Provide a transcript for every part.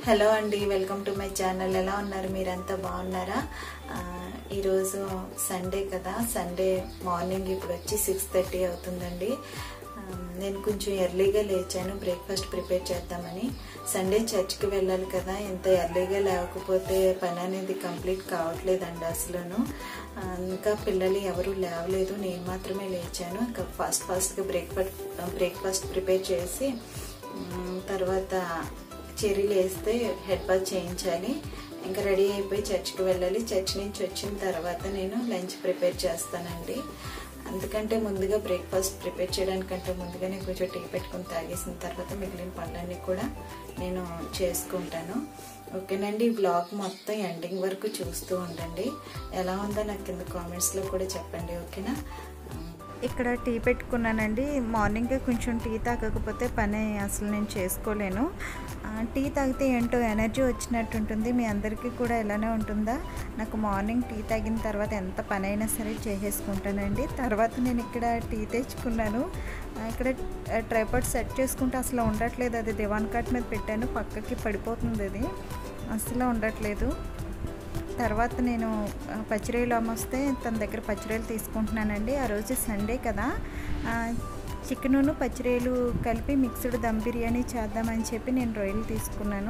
hello అండి welcome to my channel ఎలా ఉన్నారు మీరంతా బాగున్నారా ఆ, ఈరోజు సండే కదా సండే మార్నింగ్ ఇప్పుడు వచ్చి సిక్స్ థర్టీ అవుతుందండి ఆ, నేను కొంచెం ఎర్లీగా లేచాను బ్రేక్ఫాస్ట్ ప్రిపేర్ చేద్దామని సండే చర్చ్కి వెళ్ళాలి కదా ఎంత ఎర్లీగా లేకపోతే పని అనేది కంప్లీట్ కావట్లేదండి అసలును ఆ, ఇంకా పిల్లలు ఎవరు లేవలేదు నేను మాత్రమే లేచాను ఇంకా ఫాస్ట్ ఫాస్ట్గా బ్రేక్ఫాస్ట్ బ్రేక్ఫాస్ట్ ప్రిపేర్ చేసి ఉమ్, తర్వాత చెర్రీలు వేస్తే హెడ్ బాత్ చేయించాలి ఇంకా రెడీ అయిపోయి చర్చ్కి వెళ్ళాలి చర్చ్ నుంచి వచ్చిన తర్వాత నేను లంచ్ ప్రిపేర్ చేస్తానండి అందుకంటే ముందుగా బ్రేక్ఫాస్ట్ ప్రిపేర్ చేయడానికంటే ముందుగానే కొంచెం టీ పెట్టుకుని తాగేసిన తర్వాత మిగిలిన పనులన్నీ కూడా నేను చేసుకుంటాను ఓకేనండి ఈ బ్లాగ్ మొత్తం ఎండింగ్ వరకు చూస్తూ ఉండండి ఎలా ఉందో నాకు కింద కామెంట్స్లో కూడా చెప్పండి ఓకేనా ఇక్కడ టీ పెట్టుకున్నానండి మార్నింగ్ కొంచెం టీ తాగకపోతే పని అసలు నేను చేసుకోలేను ఆ, టీ తాగితే ఏంటో ఎనర్జీ వచ్చినట్టు ఉంటుంది మీ అందరికీ కూడా ఎలానే ఉంటుందా నాకు మార్నింగ్ టీ తాగిన తర్వాత ఎంత పని అయినా సరే చేసేసుకుంటానండి తర్వాత నేను ఇక్కడ టీ తెచ్చుకున్నాను ఆ, ఇక్కడ ట్రైపాడ్ సెట్ చేసుకుంటే అసలు ఉండట్లేదు అది దివాన్ కాట్ మీద పెట్టాను పక్కకి పడిపోతుంది అది అసలు ఉండట్లేదు తర్వాత నేను ఆ, పచ్చిరొయ్యలు అమ్మొస్తే తన దగ్గర పచ్చిరొయ్యలు తీసుకుంటున్నానండి ఆ రోజు సండే కదా ఆ, చికెనును పచ్చిరొయ్యలు కలిపి మిక్స్డ్ దమ్ బిర్యానీ చేద్దామని చెప్పి నేను రొయ్యలు తీసుకున్నాను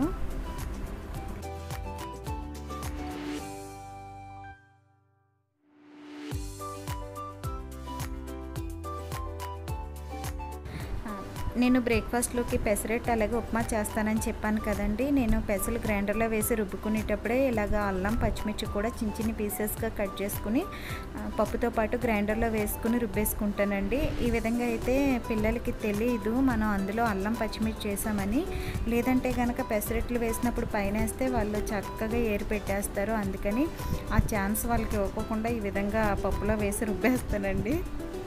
ఆ, నేను బ్రేక్ఫాస్ట్లోకి పెసరట్టు అలాగే ఉప్మా చేస్తానని చెప్పాను కదండి నేను పెసలు గ్రైండర్లో వేసి రుబ్బుకునేటప్పుడే ఇలాగ అల్లం పచ్చిమిర్చి కూడా చిన్న చిన్న పీసెస్గా కట్ చేసుకుని ఆ, పప్పుతో పాటు గ్రైండర్లో వేసుకుని రుబ్బేసుకుంటానండి ఈ విధంగా అయితే పిల్లలకి తెలియదు మనం అందులో అల్లం పచ్చిమిర్చి చేసామని లేదంటే కనుక పెసరట్లు వేసినప్పుడు పైన వేస్తే వాళ్ళు చక్కగా ఏరి పెట్టేస్తారు అందుకని ఆ ఛాన్స్ వాళ్ళకి ఇవ్వకుండా ఈ విధంగా పప్పులో వేసి రుబ్బేస్తానండి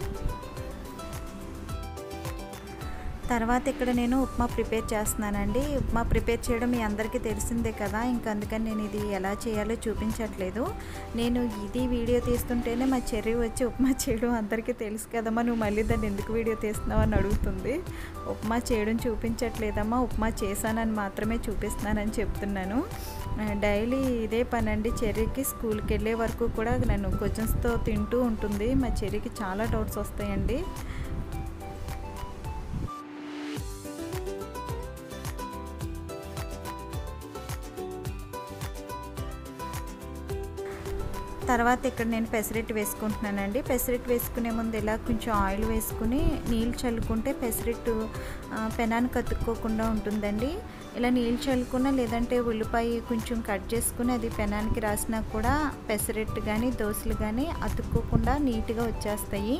తర్వాత ఇక్కడ నేను ఉప్మా ప్రిపేర్ చేస్తున్నానండి ఉప్మా ప్రిపేర్ చేయడం మీ అందరికీ తెలిసిందే కదా ఇంకా అందుకని నేను ఇది ఎలా చేయాలో చూపించట్లేదు నేను ఇది వీడియో తీస్తుంటేనే మా చెర్రీ వచ్చి ఉప్మా చేయడం అందరికీ తెలుసు కదమ్మా నువ్వు మళ్ళీ దాన్ని ఎందుకు వీడియో తీస్తున్నావు అని అడుగుతుంది ఉప్మా చేయడం చూపించట్లేదమ్మా ఉప్మా చేశానని మాత్రమే చూపిస్తున్నానని చెప్తున్నాను డైలీ ఇదే పని అండి చెర్రీకి స్కూల్కి వెళ్ళే వరకు కూడా నన్ను క్వశ్చన్స్తో తింటూ ఉంటుంది మా చెర్రీకి చాలా డౌట్స్ వస్తాయండి తర్వాత ఇక్కడ నేను పెసరెట్ వేసుకుంటున్నానండి పెసరెట్ వేసుకునే ముందు ఇలా కొంచెం ఆయిల్ వేసుకుని నీళ్ళు చల్లుకుంటే పెసరెట్టు ఆ, పెనాన్ని కతుక్కోకుండా ఉంటుందండి ఇలా నీళ్ళు చల్లుకున్నా లేదంటే ఉల్లిపాయ కొంచెం కట్ చేసుకుని అది పెనానికి రాసినా కూడా పెసరెట్టు కానీ దోశలు కానీ అతుక్కోకుండా నీట్గా వచ్చేస్తాయి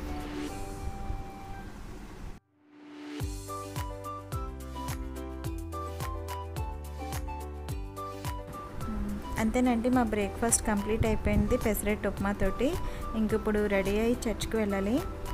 అంతేనండి మా బ్రేక్ఫాస్ట్ కంప్లీట్ అయిపోయింది పెసరెట్ ఉప్మాతోటి ఇంక ఇప్పుడు రెడీ అయ్యి చర్చ్కి వెళ్ళాలి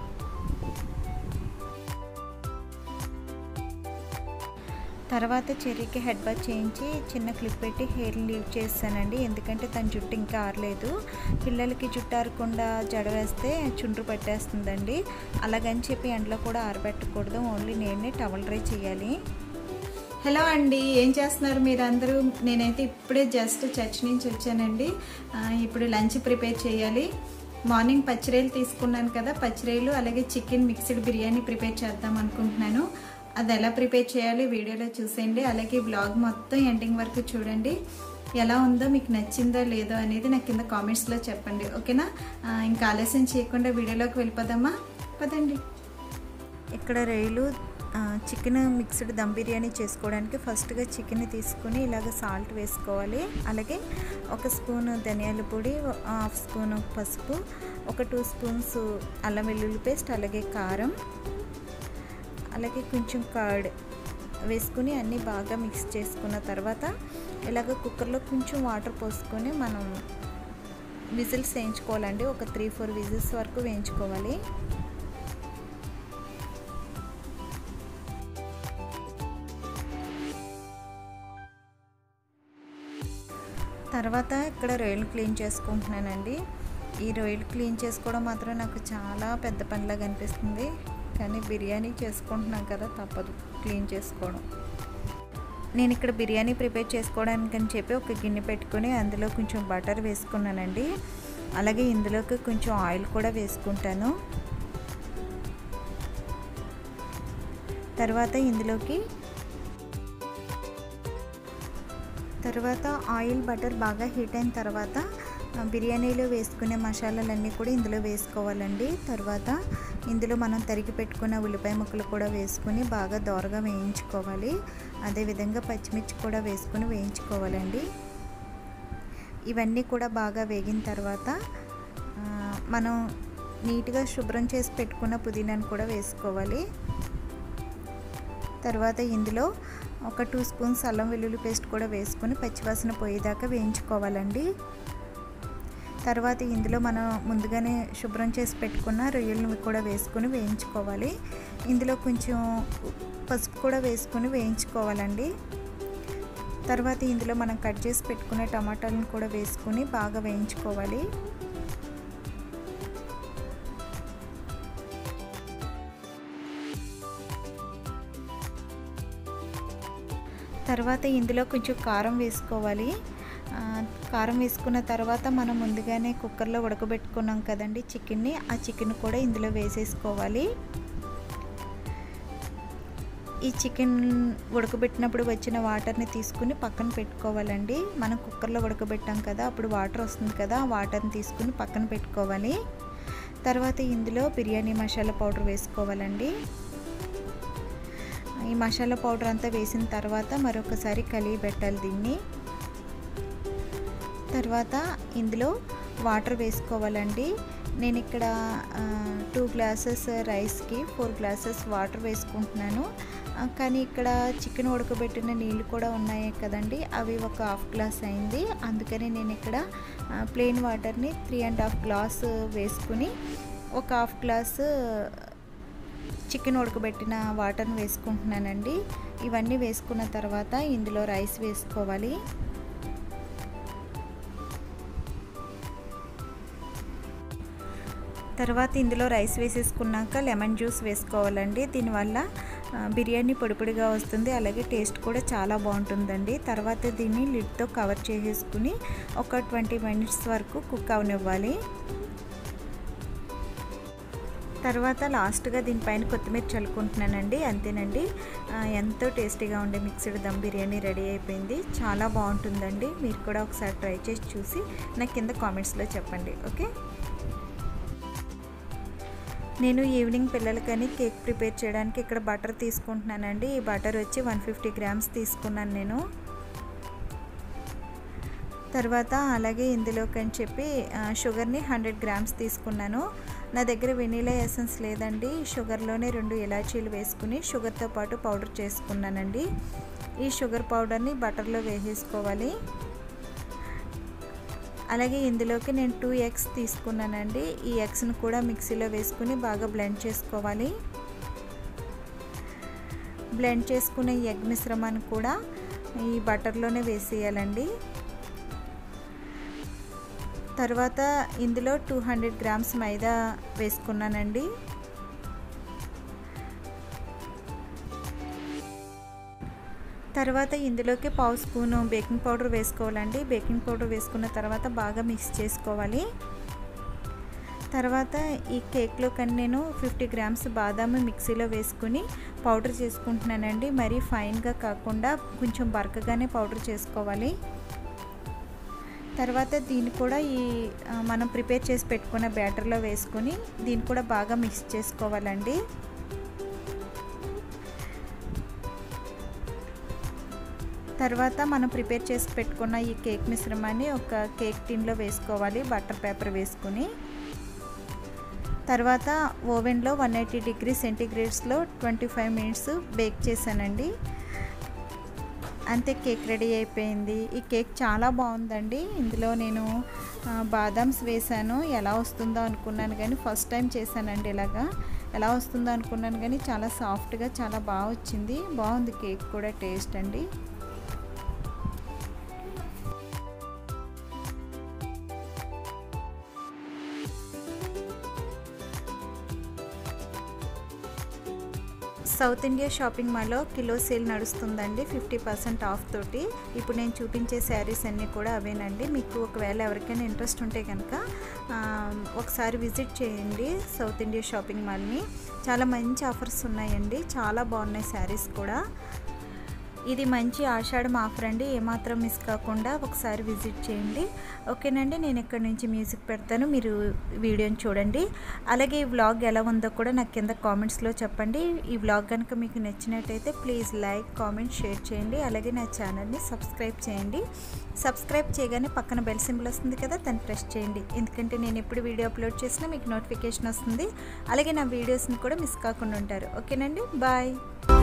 తర్వాత చెర్రీకి హెడ్ బాత్ చేయించి చిన్న క్లిప్ పెట్టి హెయిర్ లీవ్ చేస్తానండి ఎందుకంటే తన జుట్టు ఇంకా ఆరలేదు పిల్లలకి జుట్టు ఆరకుండా జడ వేస్తే చుండ్రు పట్టేస్తుందండి అలాగని చెప్పి ఎండలో కూడా ఆరబెట్టకూడదు ఓన్లీ నేనే టవల్ డ్రై చేయాలి హలో అండి ఏం చేస్తున్నారు మీరు అందరూ నేనైతే ఇప్పుడే జస్ట్ చర్చ్ నుంచి వచ్చానండి ఆ, ఇప్పుడు లంచ్ ప్రిపేర్ చేయాలి మార్నింగ్ పచ్చిరేలు తీసుకున్నాను కదా పచ్చిరేలు అలాగే చికెన్ మిక్స్డ్ బిర్యానీ ప్రిపేర్ చేద్దాం అనుకుంటున్నాను అది ఎలా ప్రిపేర్ చేయాలి వీడియోలో చూసేయండి అలాగే బ్లాగ్ మొత్తం ఎండింగ్ వరకు చూడండి ఎలా ఉందో మీకు నచ్చిందో లేదో అనేది నాకు కింద కామెంట్స్లో చెప్పండి ఓకేనా ఆ, ఇంకా ఆలస్యం చేయకుండా వీడియోలోకి వెళ్ళిపోదామా పదండి ఇక్కడ రైలు చికెన్ మిక్స్డ్ దమ్ బిర్యానీ చేసుకోవడానికి ఫస్ట్గా చికెన్ తీసుకుని ఇలాగ సాల్ట్ వేసుకోవాలి అలాగే ఒక స్పూన్ ధనియాల పొడి హాఫ్ స్పూన్ పసుపు ఒక టూ స్పూన్స్ అల్లం వెల్లుల్లి పేస్ట్ అలాగే కారం అలాగే కొంచెం కర్డ్ వేసుకుని అన్నీ బాగా మిక్స్ చేసుకున్న తర్వాత ఇలాగ కుక్కర్లో కొంచెం వాటర్ పోసుకొని మనం విజిల్స్ వేయించుకోవాలండి ఒక త్రీ ఫోర్ విజిల్స్ వరకు వేయించుకోవాలి తర్వాత ఇక్కడ రొయ్యలు క్లీన్ చేసుకుంటున్నానండి ఈ రొయ్యలు క్లీన్ చేసుకోవడం మాత్రం నాకు చాలా పెద్ద పనిలాగా అనిపిస్తుంది కానీ బిర్యానీ చేసుకుంటున్నాం కదా తప్పదు క్లీన్ చేసుకోవడం నేను ఇక్కడ బిర్యానీ ప్రిపేర్ చేసుకోవడానికి అని చెప్పి ఒక గిన్నె పెట్టుకొని అందులో కొంచెం బటర్ వేసుకున్నానండి అలాగే ఇందులోకి కొంచెం ఆయిల్ కూడా వేసుకుంటాను తర్వాత ఇందులోకి తర్వాత ఆయిల్ బటర్ బాగా హీట్ అయిన తర్వాత బిర్యానీలో వేసుకునే మసాలాలన్నీ కూడా ఇందులో వేసుకోవాలండి తర్వాత ఇందులో మనం తరిగి పెట్టుకున్న ఉల్లిపాయ ముక్కలు కూడా వేసుకుని బాగా దోరగా వేయించుకోవాలి అదేవిధంగా పచ్చిమిర్చి కూడా వేసుకుని వేయించుకోవాలండి ఇవన్నీ కూడా బాగా వేగిన తర్వాత మనం నీట్గా శుభ్రం చేసి పెట్టుకున్న పుదీనాను కూడా వేసుకోవాలి తర్వాత ఇందులో ఒక టూ స్పూన్స్ అల్లం వెల్లుల్లి పేస్ట్ కూడా వేసుకొని పచ్చివాసన పోయేదాకా వేయించుకోవాలండి తర్వాత ఇందులో మనం ముందుగానే శుభ్రం చేసి పెట్టుకున్న రొయ్యలను కూడా వేసుకొని వేయించుకోవాలి ఇందులో కొంచెం పసుపు కూడా వేసుకొని వేయించుకోవాలండి తర్వాత ఇందులో మనం కట్ చేసి పెట్టుకున్న టమాటాలను కూడా వేసుకొని బాగా వేయించుకోవాలి తర్వాత ఇందులో కొంచెం కారం వేసుకోవాలి కారం వేసుకున్న తర్వాత మనం ముందుగానే కుక్కర్లో ఉడకబెట్టుకున్నాం కదండి చికెన్ని ఆ చికెన్ కూడా ఇందులో వేసేసుకోవాలి ఈ చికెన్ ఉడకబెట్టినప్పుడు వచ్చిన వాటర్ని తీసుకుని పక్కన పెట్టుకోవాలండి మనం కుక్కర్లో ఉడకబెట్టాం కదా అప్పుడు వాటర్ వస్తుంది కదా ఆ వాటర్ని తీసుకుని పక్కన పెట్టుకోవాలి తర్వాత ఇందులో బిర్యానీ మసాలా పౌడర్ వేసుకోవాలండి ఈ మసాలా పౌడర్ అంతా వేసిన తర్వాత మరొకసారి కలిగి పెట్టాలి దీన్ని తర్వాత ఇందులో వాటర్ వేసుకోవాలండి నేను ఇక్కడ టూ గ్లాసెస్ రైస్కి ఫోర్ గ్లాసెస్ వాటర్ వేసుకుంటున్నాను కానీ ఇక్కడ చికెన్ ఉడకబెట్టిన నీళ్ళు కూడా ఉన్నాయి కదండి అవి ఒక హాఫ్ గ్లాస్ అయింది అందుకని నేను ఇక్కడ ప్లెయిన్ వాటర్ని త్రీ అండ్ హాఫ్ గ్లాస్ వేసుకుని ఒక హాఫ్ గ్లాస్ చికెన్ ఉడకబెట్టిన వాటర్ని వేసుకుంటున్నానండి ఇవన్నీ వేసుకున్న తర్వాత ఇందులో రైస్ వేసుకోవాలి తర్వాత ఇందులో రైస్ వేసేసుకున్నాక లెమన్ జ్యూస్ వేసుకోవాలండి దీనివల్ల బిర్యానీ పొడి పొడిగా వస్తుంది అలాగే టేస్ట్ కూడా చాలా బాగుంటుందండి తర్వాత దీన్ని లిడ్తో కవర్ చేసేసుకుని ఒక ట్వంటీ మినిట్స్ వరకు కుక్ అవనివ్వాలి తర్వాత లాస్ట్గా దీనిపైన కొత్తిమీర చల్లుకుంటున్నానండి అంతేనండి ఎంతో టేస్టీగా ఉండే మిక్స్డ్ దమ్ బిర్యానీ రెడీ అయిపోయింది చాలా బాగుంటుందండి మీరు కూడా ఒకసారి ట్రై చేసి చూసి నాకు కింద కామెంట్స్లో చెప్పండి ఓకే నేను ఈవినింగ్ పిల్లలకని కేక్ ప్రిపేర్ చేయడానికి ఇక్కడ బటర్ తీసుకుంటున్నానండి ఈ బటర్ వచ్చి వన్ ఫిఫ్టీ గ్రామ్స్ తీసుకున్నాను నేను తర్వాత అలాగే ఇందులోకి అని చెప్పి షుగర్ని హండ్రెడ్ గ్రామ్స్ తీసుకున్నాను నా దగ్గర వెనీలా ఎసెన్స్ లేదండి షుగర్లోనే రెండు ఇలాచీలు వేసుకుని షుగర్తో పాటు పౌడర్ చేసుకున్నానండి ఈ షుగర్ పౌడర్ని బటర్లో వేసేసుకోవాలి అలాగే ఇందులోకి నేను టూ ఎగ్స్ తీసుకున్నానండి ఈ ఎగ్స్ని కూడా మిక్సీలో వేసుకుని బాగా బ్లెండ్ చేసుకోవాలి బ్లెండ్ చేసుకున్న ఎగ్ మిశ్రమాన్ని కూడా ఈ బటర్లోనే వేసేయాలండి తర్వాత ఇందులో టూ హండ్రెడ్ గ్రామ్స్ మైదా వేసుకున్నానండి తర్వాత ఇందులోకి పావు స్పూను బేకింగ్ పౌడర్ వేసుకోవాలండి బేకింగ్ పౌడర్ వేసుకున్న తర్వాత బాగా మిక్స్ చేసుకోవాలి తర్వాత ఈ కేక్లో కానీ నేను ఫిఫ్టీ గ్రామ్స్ బాదాము మిక్సీలో వేసుకుని పౌడర్ చేసుకుంటున్నానండి మరీ ఫైన్గా కాకుండా కొంచెం బరకగానే పౌడర్ చేసుకోవాలి తర్వాత దీన్ని కూడా ఈ మనం ప్రిపేర్ చేసి పెట్టుకున్న బ్యాటర్లో వేసుకొని దీన్ని కూడా బాగా మిక్స్ చేసుకోవాలండి తర్వాత మనం ప్రిపేర్ చేసి పెట్టుకున్న ఈ కేక్ మిశ్రమాన్ని ఒక కేక్ టిన్లో వేసుకోవాలి బటర్ పేపర్ వేసుకుని తర్వాత ఓవెన్లో వన్ ఎయిటీ డిగ్రీ సెంటీగ్రేడ్స్లో ట్వంటీ ఫైవ్ మినిట్స్ బేక్ చేశానండి అంతే కేక్ రెడీ అయిపోయింది ఈ కేక్ చాలా బాగుందండి ఇందులో నేను బాదామ్స్ వేసాను ఎలా వస్తుందో అనుకున్నాను కానీ ఫస్ట్ టైం చేశానండి ఇలాగా ఎలా వస్తుందో అనుకున్నాను కానీ చాలా సాఫ్ట్గా చాలా బాగా వచ్చింది బాగుంది కేక్ కూడా టేస్ట్ అండి సౌత్ ఇండియా షాపింగ్ మాల్లో కిలో సేల్ నడుస్తుందండి ఫిఫ్టీ పర్సెంట్ ఆఫ్ తోటి ఇప్పుడు నేను చూపించే శారీస్ అన్నీ కూడా అవేనండి మీకు ఒకవేళ ఎవరికైనా ఇంట్రెస్ట్ ఉంటే కనుక ఒకసారి విజిట్ చేయండి సౌత్ ఇండియా షాపింగ్ మాల్ని చాలా మంచి ఆఫర్స్ ఉన్నాయండి చాలా బాగున్నాయి శారీస్ కూడా ఇది మంచి ఆషాఢం ఆఫర్ అండి ఏమాత్రం మిస్ కాకుండా ఒకసారి విజిట్ చేయండి ఓకేనండి నేను ఇక్కడ నుంచి మ్యూజిక్ పెడతాను మీరు వీడియోని చూడండి అలాగే ఈ వ్లాగ్ ఎలా ఉందో కూడా నాకు కింద కామెంట్స్లో చెప్పండి ఈ వ్లాగ్ కనుక మీకు నచ్చినట్టయితే ప్లీజ్ లైక్ కామెంట్ షేర్ చేయండి అలాగే నా ఛానల్ని సబ్స్క్రైబ్ చేయండి సబ్స్క్రైబ్ చేయగానే పక్కన బెల్ సింబల్ వస్తుంది కదా దాన్ని ప్రెస్ చేయండి ఎందుకంటే నేను ఎప్పుడు వీడియో అప్లోడ్ చేసినా మీకు నోటిఫికేషన్ వస్తుంది అలాగే నా వీడియోస్ని కూడా మిస్ కాకుండా ఉంటారు ఓకేనండి బాయ్